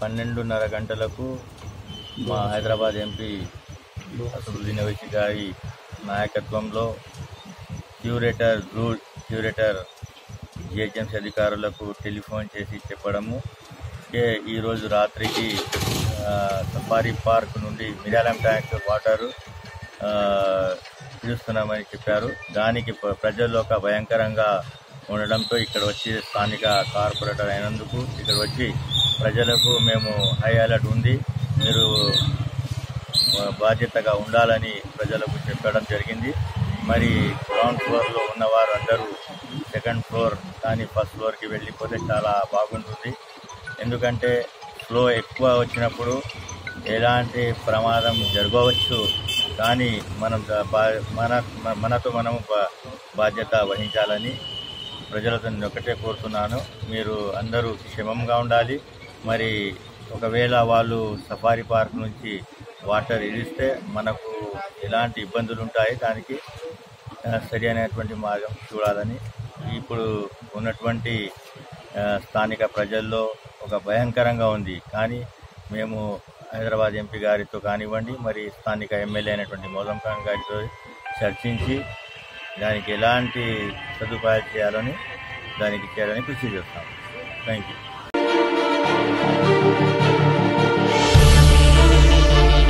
పన్నెండున్నర గంటలకు మా హైదరాబాద్ ఎంపీ అసదుద్దీన్ ఓవైసీ గారి నాయకత్వంలో క్యూరేటర్ రూల్ క్యూరేటర్ జిహెచ్ఎంసీ అధికారులకు టెలిఫోన్ చేసి చెప్పడము ఏ ఈరోజు రాత్రికి ఆ, సఫారీ పార్క్ నుండి మిరాలం ట్యాంక్ వాటరు ఆ, పిలుస్తున్నామని చెప్పారు దానికి ప్ర- ప్రజల్లో ఒక భయంకరంగా ఉండడంతో ఇక్కడ వచ్చి స్థానిక కార్పొరేటర్ అయినందుకు ఇక్కడ వచ్చి ప్రజలకు మేము హై అలర్ట్ ఉంది మీరు ఆ, బాధ్యతగా ఉండాలని ప్రజలకు చెప్పడం జరిగింది మరి గ్రౌండ్ ఫ్లోర్లో ఉన్నవారు అందరూ సెకండ్ ఫ్లోర్ కానీ ఫస్ట్ ఫ్లోర్కి వెళ్ళిపోతే చాలా బాగుంటుంది ఎందుకంటే ఫ్లో ఎక్కువ వచ్చినప్పుడు ఎలాంటి ప్రమాదం జరగవచ్చు కానీ మనం దా- బా- మన మన- మనతో మనము బా- బాధ్యత వహించాలని ప్రజలతో నేను ఒకటే కోరుతున్నాను మీరు అందరూ క్షేమంగా ఉండాలి మరి ఒకవేళ వాళ్ళు సఫారీ పార్క్ నుంచి వాటర్ ఇడిస్తే మనకు ఎలాంటి ఇబ్బందులు ఉంటాయి దానికి ఆ, సరి అయినటువంటి మార్గం చూడాలని ఇప్పుడు ఉన్నటువంటి ఆ, స్థానిక ప్రజల్లో ఒక భయంకరంగా ఉంది కానీ మేము హైదరాబాద్ ఎంపీ గారితో కానివ్వండి మరి స్థానిక ఎమ్మెల్యే అయినటువంటి మౌలం ఖాన్ గారితో చర్చించి దానికి ఎలాంటి సదుపాయాలు చేయాలని దానికి చేయాలని కృషి చేస్తాం థ్యాంక్ యూ